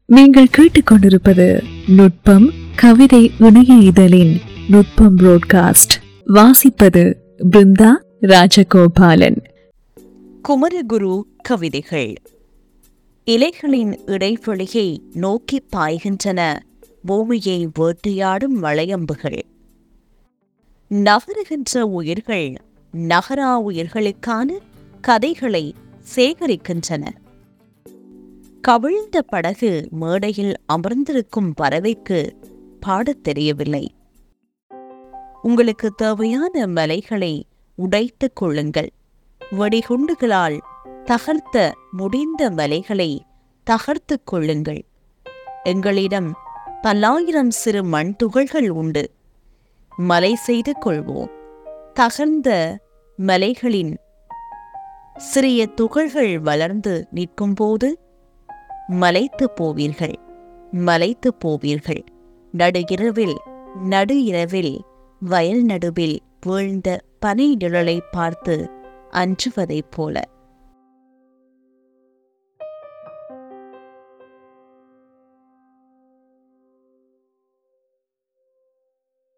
நீங்கள் கேட்டுக்கொண்டிருப்பது நுட்பம் கவிதை இணைய இதழின் நுட்பம் புரோட்காஸ்ட் வாசிப்பது பிருந்தா ராஜகோபாலன் குமரகுரு கவிதைகள் இலைகளின் இடைவெளியை நோக்கி பாய்கின்றன பூமியை வேட்டையாடும் வளையம்புகள் நகருகின்ற உயிர்கள் நகரா உயிர்களுக்கான கதைகளை சேகரிக்கின்றன கவிழ்ந்த படகு மேடையில் அமர்ந்திருக்கும் பறவைக்கு பாடத் தெரியவில்லை உங்களுக்கு தேவையான மலைகளை உடைத்துக் கொள்ளுங்கள் வெடிகுண்டுகளால் தகர்த்த முடிந்த மலைகளை தகர்த்துக் கொள்ளுங்கள் எங்களிடம் பல்லாயிரம் சிறு மண் துகள்கள் உண்டு மலை செய்து கொள்வோம் தகர்ந்த மலைகளின் சிறிய துகள்கள் வளர்ந்து நிற்கும்போது மலைத்து போவீர்கள் மலைத்து போவீர்கள் நடு இரவில் நடு இரவில் வயல் நடுவில் வீழ்ந்த பனை நிழலை பார்த்து அஞ்சுவதைப் போல